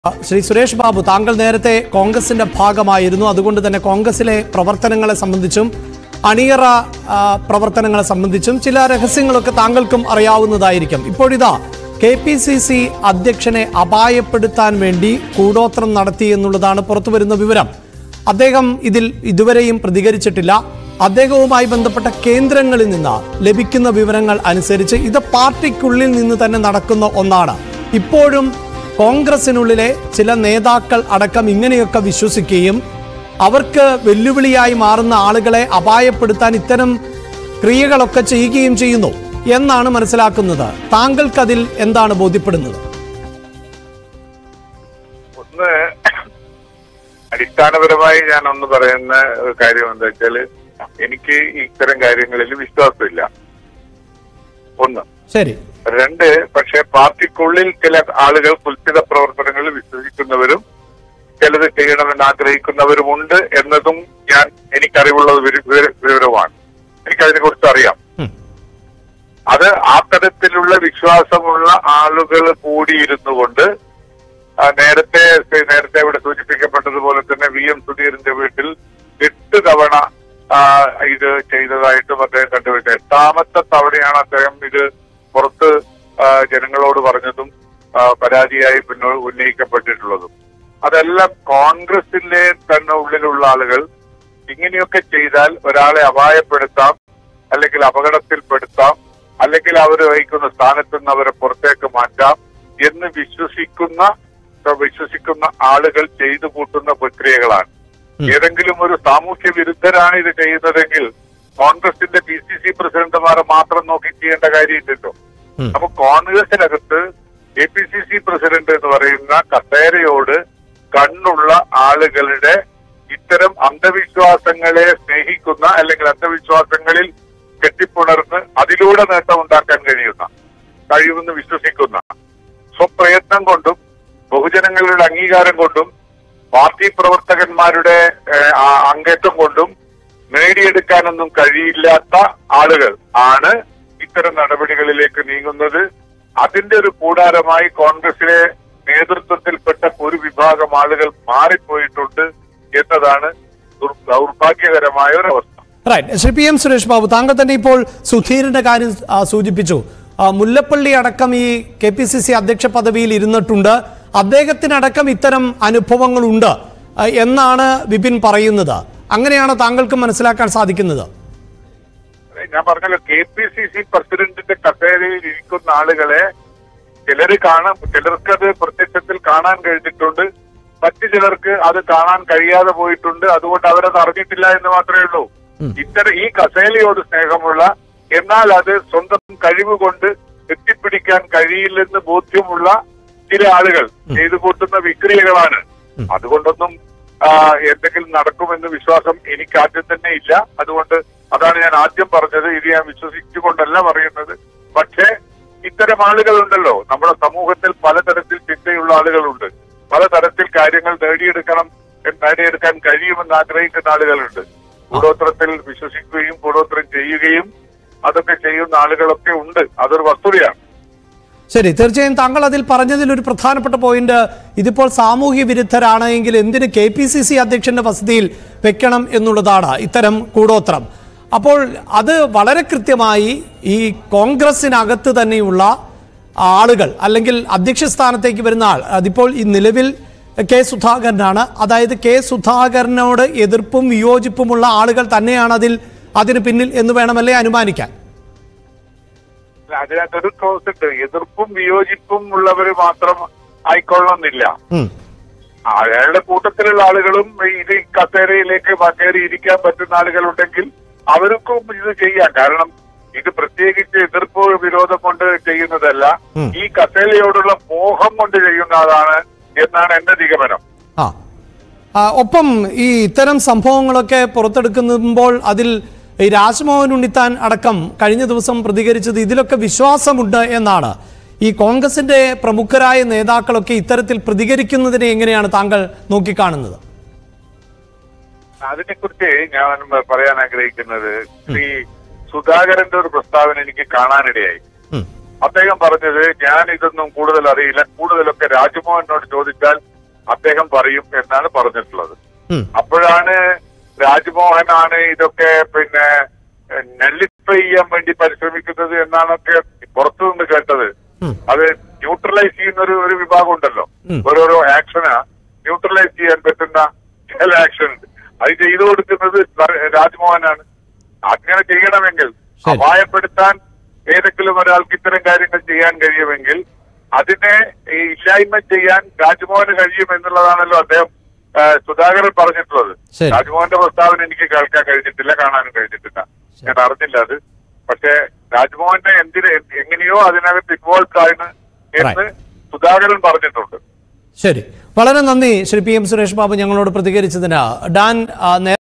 ശ്രീ സുരേഷ് ബാബു താങ്കൾ നേരത്തെ കോൺഗ്രസിന്റെ ഭാഗമായിരുന്നു അതുകൊണ്ട് തന്നെ കോൺഗ്രസിലെ പ്രവർത്തനങ്ങളെ സംബന്ധിച്ചും അണിയറ ആ, പ്രവർത്തനങ്ങളെ സംബന്ധിച്ചും ചില രഹസ്യങ്ങളൊക്കെ താങ്കൾക്കും അറിയാവുന്നതായിരിക്കും ഇപ്പോഴിതാ കെ പി സി സി അധ്യക്ഷനെ അപായപ്പെടുത്താൻ വേണ്ടി കൂടോത്രം നടത്തി എന്നുള്ളതാണ് പുറത്തുവരുന്ന വിവരം അദ്ദേഹം ഇതിൽ ഇതുവരെയും പ്രതികരിച്ചിട്ടില്ല അദ്ദേഹവുമായി ബന്ധപ്പെട്ട കേന്ദ്രങ്ങളിൽ നിന്ന് ലഭിക്കുന്ന വിവരങ്ങൾ അനുസരിച്ച് ഇത് പാർട്ടിക്കുള്ളിൽ നിന്ന് തന്നെ നടക്കുന്ന ഒന്നാണ് ഇപ്പോഴും കോൺഗ്രസിനുള്ളിലെ ചില നേതാക്കൾ അടക്കം ഇങ്ങനെയൊക്കെ വിശ്വസിക്കുകയും അവർക്ക് വെല്ലുവിളിയായി മാറുന്ന ആളുകളെ അപായപ്പെടുത്താൻ ഇത്തരം ക്രിയകളൊക്കെ ചെയ്യുകയും ചെയ്യുന്നു എന്നാണ് മനസ്സിലാക്കുന്നത് താങ്കൾക്കതിൽ എന്താണ് ബോധ്യപ്പെടുന്നത് ഒന്ന് അടിസ്ഥാനപരമായി ഞാൻ ഒന്ന് പറയുന്ന ഒരു കാര്യം എന്താ വെച്ചാല് എനിക്ക് ഇത്തരം കാര്യങ്ങളിൽ വിശ്വാസമില്ല ഒന്ന് ശരി രണ്ട് പക്ഷെ പാർട്ടിക്കുള്ളിൽ ചില ആളുകൾ കുൽസിത പ്രവർത്തനങ്ങളിൽ വിശ്വസിക്കുന്നവരും ചിലത് ചെയ്യണമെന്ന് ആഗ്രഹിക്കുന്നവരുമുണ്ട് എന്നതും ഞാൻ എനിക്കറിവുള്ള ഒരു വിവര- വിവര- വിവരമാണ് എനിക്കതിനെ കുറിച്ച് അറിയാം ഉം. അത് ആ തരത്തിലുള്ള വിശ്വാസമുള്ള ആളുകൾ കൂടിയിരുന്നു കൊണ്ട് ആ, നേരത്തെ നേരത്തെ ഇവിടെ സൂചിപ്പിക്കപ്പെട്ടതുപോലെ തന്നെ വി എം സുധീറിന്റെ വീട്ടിൽ എട്ട് തവണ ആ, ഇത് ചെയ്തതായിട്ടും അദ്ദേഹം കണ്ടുപിടിച്ചത് എട്ടാമത്തെ തവണയാണ് അദ്ദേഹം ഇത് പുറത്ത് ആ, ജനങ്ങളോട് പറഞ്ഞതും ആ, പരാതിയായി പിന്നോ ഉന്നയിക്കപ്പെട്ടിട്ടുള്ളതും അതെല്ലാം കോൺഗ്രസിലെ തന്നെ ഉള്ളിലുള്ള ആളുകൾ ഇങ്ങനെയൊക്കെ ചെയ്താൽ ഒരാളെ അപായപ്പെടുത്താം അല്ലെങ്കിൽ അപകടത്തിൽപ്പെടുത്താം അല്ലെങ്കിൽ അവർ വഹിക്കുന്ന സ്ഥാനത്ത് നിന്ന് അവരെ പുറത്തേക്ക് മാറ്റാം എന്ന് വിശ്വസിക്കുന്ന വിശ്വസിക്കുന്ന ആളുകൾ ചെയ്തു കൂട്ടുന്ന പ്രക്രിയകളാണ് ഉം. ഏതെങ്കിലും ഒരു സാമൂഹ്യ വിരുദ്ധരാണ് ഇത് ചെയ്യുന്നതെങ്കിൽ കോൺഗ്രസിന്റെ പി സി സി പ്രസിഡന്റുമാരെ മാത്രം നോക്കി ചെയ്യേണ്ട കാര്യമില്ലല്ലോ ഉം. അപ്പൊ കോൺഗ്രസിനകത്ത് A P C C president എന്ന് പറയുന്ന കസേരയോട് കണ്ണുള്ള ആളുകളുടെ ഇത്തരം അന്ധവിശ്വാസങ്ങളെ സ്നേഹിക്കുന്ന അല്ലെങ്കിൽ അന്ധവിശ്വാസങ്ങളിൽ കെട്ടിപ്പുണർന്ന് അതിലൂടെ നേട്ടം ഉണ്ടാക്കാൻ കഴിയുന്ന കഴിയുമെന്ന് വിശ്വസിക്കുന്ന സ്വപ്രയത്നം കൊണ്ടും ബഹുജനങ്ങളുടെ അംഗീകാരം കൊണ്ടും പാർട്ടി പ്രവർത്തകന്മാരുടെ ഏഹ്, ആ- അംഗത്വം കൊണ്ടും നേടിയെടുക്കാനൊന്നും കഴിയില്ലാത്ത ആളുകൾ ആണ് ഇത്തരം നടപടികളിലേക്ക് നീങ്ങുന്നത് അതിന്റെ ഒരു കൂടാരമായി കോൺഗ്രസിലെ നേതൃത്വത്തിൽപ്പെട്ട ഒരു വിഭാഗം ആളുകൾ മാറിപ്പോയിട്ടുണ്ട് എന്നതാണ് ദുർ- ദൗർഭാഗ്യകരമായ ഒരു അവസ്ഥ right Shri P M Suresh Babu താങ്കൾ തന്നെ ഇപ്പോൾ സുധീറിന്റെ കാര്യം ആ, സൂചിപ്പിച്ചു ആ, മുല്ലപ്പള്ളി അടക്കം ഈ കെ പി സി സി അധ്യക്ഷ പദവിയിൽ ഇരുന്നിട്ടുണ്ട് അദ്ദേഹത്തിനടക്കം ഇത്തരം അനുഭവങ്ങളുണ്ട് ആ, എന്നാണ് വിപിൻ പറയുന്നത് അങ്ങനെയാണ് താങ്കൾക്ക് മനസ്സിലാക്കാൻ സാധിക്കുന്നത് ഞാൻ പറഞ്ഞല്ലോ കെ പി സി സി പ്രസിഡന്റിന്റെ കസേരയിൽ ഇരിക്കുന്ന ആളുകളെ ചിലര് കാണാൻ ചിലർക്കത് പ്രത്യക്ഷത്തിൽ കാണാൻ കഴിഞ്ഞിട്ടുണ്ട് മറ്റു ചിലർക്ക് അത് കാണാൻ കഴിയാതെ പോയിട്ടുണ്ട് അതുകൊണ്ട് അവരത് അറിഞ്ഞിട്ടില്ല എന്ന് മാത്രമേ ഉള്ളൂ ഇത്തരം ഈ കസേലയോട് സ്നേഹമുള്ള എന്നാൽ അത് സ്വന്തം കഴിവ് കൊണ്ട് എത്തിപ്പിടിക്കാൻ കഴിയില്ലെന്ന് ബോധ്യമുള്ള ചില ആളുകൾ ചെയ്തു കൂട്ടുന്ന വിക്രിയകളാണ് അതുകൊണ്ടൊന്നും ആ, എന്തെങ്കിലും നടക്കുമെന്ന് വിശ്വാസം എനിക്ക് ആദ്യം തന്നെ ഇല്ല അതുകൊണ്ട് അതാണ് ഞാൻ ആദ്യം പറഞ്ഞത് ഇത് ഞാൻ വിശ്വസിച്ചുകൊണ്ടല്ല പറയുന്നത് പക്ഷേ ഇത്തരം ആളുകളുണ്ടല്ലോ നമ്മുടെ സമൂഹത്തിൽ പലതരത്തിൽ ചിന്തയുള്ള ആളുകളുണ്ട് പലതരത്തിൽ കാര്യങ്ങൾ നേടിയെടുക്കണം നേടിയെടുക്കാൻ കഴിയുമെന്ന് ആഗ്രഹിക്കുന്ന ആളുകളുണ്ട് കൂടോത്രത്തിൽ വിശ്വസിക്കുകയും കൂടോത്രം ചെയ്യുകയും അതൊക്കെ ചെയ്യുന്ന ആളുകളൊക്കെ ഉണ്ട് അതൊരു വസ്തുതയാണ് ശരി തീർച്ചയായും താങ്കൾ അതിൽ പറഞ്ഞതിൽ ഒരു പ്രധാനപ്പെട്ട പോയിന്റ് ഇതിപ്പോൾ സാമൂഹ്യ വിരുദ്ധരാണ് എങ്കിൽ എന്തിന് കെ പി സി സി അധ്യക്ഷന്റെ വസതിയിൽ വെക്കണം എന്നുള്ളതാണ് ഇത്തരം കൂടോത്രം അപ്പോൾ അത് വളരെ കൃത്യമായി ഈ കോൺഗ്രസിനകത്ത് തന്നെയുള്ള ആളുകൾ അല്ലെങ്കിൽ അധ്യക്ഷ സ്ഥാനത്തേക്ക് വരുന്ന ആൾ അതിപ്പോൾ ഈ നിലവിൽ കെ സുധാകരനാണ് അതായത് കെ സുധാകരനോട് എതിർപ്പും വിയോജിപ്പുമുള്ള ആളുകൾ തന്നെയാണ് അതിൽ അതിന് പിന്നിൽ എന്ന് വേണമല്ലേ അനുമാനിക്കാൻ അതിനകത്തൊരു ക്ലോസ് ഉണ്ട് എതിർപ്പും വിയോജിപ്പും ഉള്ളവര് മാത്രം ആയിക്കൊള്ളണമെന്നില്ല ഉം. അയാളുടെ കൂട്ടത്തിലുള്ള ആളുകളും ഇത് ഈ കസേരയിലേക്ക് കയറി ഇരിക്കാൻ പറ്റുന്ന ആളുകളുണ്ടെങ്കിൽ അവർക്കും ഇത് ചെയ്യാം കാരണം ഇത് പ്രത്യേകിച്ച് എതിർപ്പ് വിരോധം കൊണ്ട് ചെയ്യുന്നതല്ല ഉം. ഈ കസേരയോടുള്ള മോഹം കൊണ്ട് ചെയ്യുന്നതാണ് എന്നാണ് എന്റെ നിഗമനം ആ ആ, ഒപ്പം ഈ ഇത്തരം സംഭവങ്ങളൊക്കെ പുറത്തെടുക്കുമ്പോൾ അതിൽ ഈ രാജ്മോഹൻ ഉണ്ണിത്താൻ അടക്കം കഴിഞ്ഞ ദിവസം പ്രതികരിച്ചത് ഇതിലൊക്കെ വിശ്വാസമുണ്ട് എന്നാണ് ഈ കോൺഗ്രസിന്റെ പ്രമുഖരായ നേതാക്കളൊക്കെ ഇത്തരത്തിൽ പ്രതികരിക്കുന്നതിനെ എങ്ങനെയാണ് താങ്കൾ നോക്കിക്കാണുന്നത് അതിനെക്കുറിച്ച് ഞാൻ പറയാൻ ആഗ്രഹിക്കുന്നത് ശ്രീ സുധാകരന്റെ ഒരു പ്രസ്താവന എനിക്ക് കാണാനിടയായി ഉം. അദ്ദേഹം പറഞ്ഞത് ഞാൻ ഇതൊന്നും കൂടുതൽ അറിയില്ല കൂടുതലൊക്കെ രാജ്മോഹനോട് ചോദിച്ചാൽ അദ്ദേഹം പറയും എന്നാണ് പറഞ്ഞിട്ടുള്ളത് ഉം. അപ്പോഴാണ് രാജ്മോഹനാണ് ഇതൊക്കെ പിന്നെ നല്ലിഫൈ ചെയ്യാൻ വേണ്ടി പരിശ്രമിക്കുന്നത് എന്നാണൊക്കെ പുറത്തുനിന്ന് കേട്ടത് ഉം. അത് ന്യൂട്രലൈസ് ചെയ്യുന്ന ഒരു ഒരു വിഭാഗം ഉണ്ടല്ലോ ഉം. ഓരോരോ ആക്ഷന് ന്യൂട്രലൈസ് ചെയ്യാൻ പറ്റുന്ന ചില ആക്ഷൻ ഉണ്ട് അത് ചെയ്തു കൊടുക്കുന്നത് രാജ്മോഹനാണ് അങ്ങനെ ചെയ്യണമെങ്കിൽ ശരി. അപായപ്പെടുത്താൻ ഏതെങ്കിലും ഒരാൾക്ക് ഇത്തരം കാര്യങ്ങൾ ചെയ്യാൻ കഴിയുമെങ്കിൽ അതിനെ ഈ ഇല്ലായ്മ ചെയ്യാൻ രാജ്മോഹന് കഴിയും എന്നുള്ളതാണല്ലോ അദ്ദേഹം ആ, സുധാകരൻ പറഞ്ഞിട്ടുള്ളത് ശരി. രാജ്മോഹന്റെ പ്രസ്താവന എനിക്ക് കേൾക്കാൻ കഴിഞ്ഞിട്ടില്ല കാണാനും കഴിഞ്ഞിട്ടില്ല ഞാൻ അറിഞ്ഞില്ല അത് പക്ഷേ രാജ്മോഹനെ എന്തിന് എങ്ങനെയോ അതിനകത്ത് ഇൻവോൾവ് ആണ് എന്ന് സുധാകരൻ പറഞ്ഞിട്ടുണ്ട് ശരി വളരെ നന്ദി ശ്രീ പി എം സുരേഷ് ബാബു ഞങ്ങളോട് പ്രതികരിച്ചതിന് ഡാൻ ആ, നേ-